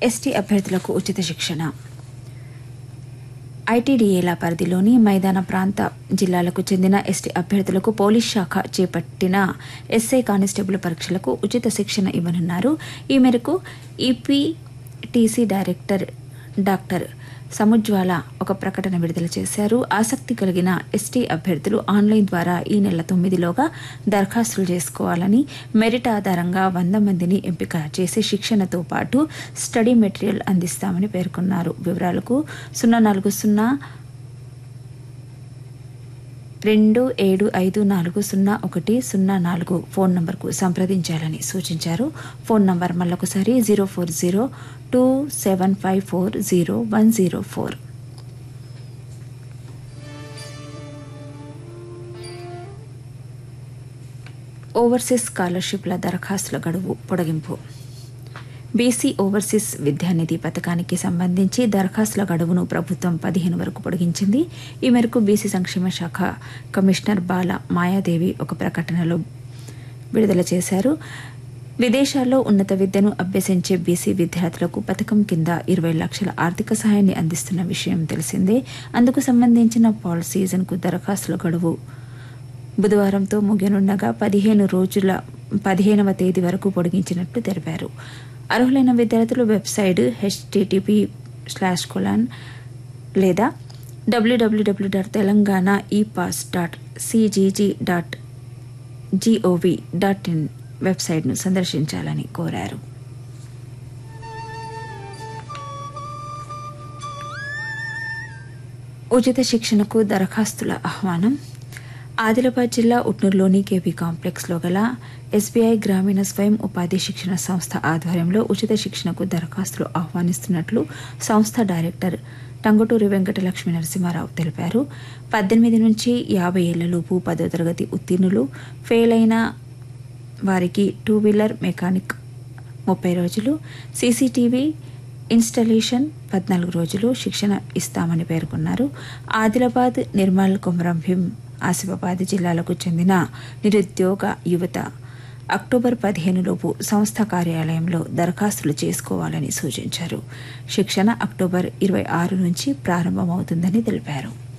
ST అభ్యర్థులకు ఉచిత శిక్షణ ఐటీడీఏల పరిధిలోని మైదాన ప్రాంత జిల్లాలకు చెందిన ఎస్టీ అభ్యర్థులకు పోలీస్ శాఖ చేపట్టిన ఎస్ఐ కానిస్టేబుల్ పరీక్షలకు ఉచిత శిక్షణ ఇవ్వనున్నారు ఈ మేరకు ఈపీటీసీ డైరెక్టర్ డాక్టర్ సముజ్వాల ఒక ప్రకటన విడుదల చేశారు ఆసక్తి కలిగిన ఎస్టీ అభ్యర్థులు ఆన్లైన్ ద్వారా ఈ నెల తొమ్మిదిలోగా దరఖాస్తులు చేసుకోవాలని మెరిట్ ఆధారంగా వంద మందిని ఎంపిక చేసి శిక్షణతో పాటు స్టడీ మెటీరియల్ అందిస్తామని పేర్కొన్నారు వివరాలకు సున్నా నాలుగు సున్నా రెండు ఏడు ఐదు నాలుగు సున్నా ఒకటి సున్నా నాలుగు ఫోన్ నంబర్కు సంప్రదించాలని సూచించారు ఫోన్ నంబర్ మళ్ళొకసారి zero four zero two seven five four zero one zero four overseas స్కాలర్షిప్ల దరఖాస్తుల గడువు పొడిగింపు బీసీ ఓవర్సీస్ విద్యానిధి పథకానికి సంబంధించి దరఖాస్తుల గడువును ప్రభుత్వం పదిహేను వరకు పొడిగించింది ఈ మేరకు బీసీ సంక్షేమ శాఖ కమిషనర్ బాల మాయాదేవి ఒక ప్రకటనలో విడుదల చేశారు విదేశాల్లో ఉన్నత విద్యను అభ్యసించే బీసీ విద్యార్థులకు పథకం కింద ఇరవై లక్షల ఆర్థిక సహాయాన్ని అందిస్తున్న విషయం తెలిసిందే అందుకు సంబంధించిన పాల్ సీజన్కు దరఖాస్తుల గడువు బుధవారంతో ముగియనుండగా పదిహేను రోజుల పదిహేనవ తేదీ వరకు పొడిగించినట్లు తెలిపారు అర్హులైన విద్యార్థులు వెబ్సైట్ హెచ్టిటిపి స్లాష్ కొలాన్ లేదా డబ్ల్యూడబ్ల్యూడబ్ల్యూ dot Telangana E pass dot C G G dot G O V dot in వెబ్సైట్ను సందర్శించాలని కోరారు ఉచిత శిక్షణకు దరఖాస్తుల ఆహ్వానం ఆదిలాబాద్ జిల్లా ఉట్నూరులోని కేపీ కాంప్లెక్స్లో గల ఎస్బీఐ గ్రామీణ స్వయం ఉపాధి శిక్షణ సంస్థ ఆధ్వర్యంలో ఉచిత శిక్షణకు దరఖాస్తులు ఆహ్వానిస్తున్నట్లు సంస్థ డైరెక్టర్ టంగుటూరి వెంకట లక్ష్మీ నరసింహారావు తెలిపారు పద్దెనిమిది నుంచి యాభై ఏళ్లలోపు పదో తరగతి ఉత్తీర్ణులు ఫెయిల్ అయిన వారికి టూ వీలర్ మెకానిక్ ముప్పై రోజులు సీసీటీవీ ఇన్స్టలేషన్ పద్నాలుగు రోజులు శిక్షణ ఇస్తామని పేర్కొన్నారు ఆదిలాబాద్ నిర్మల్ కొమరం భీం ఆసిఫాబాద్ జిల్లాలకు చెందిన నిరుద్యోగ యువత అక్టోబర్ పదిహేనులోపు సంస్థ కార్యాలయంలో దరఖాస్తులు చేసుకోవాలని సూచించారు శిక్షణ అక్టోబర్ ఇరవై ఆరు నుంచి ప్రారంభమవుతుందని తెలిపారు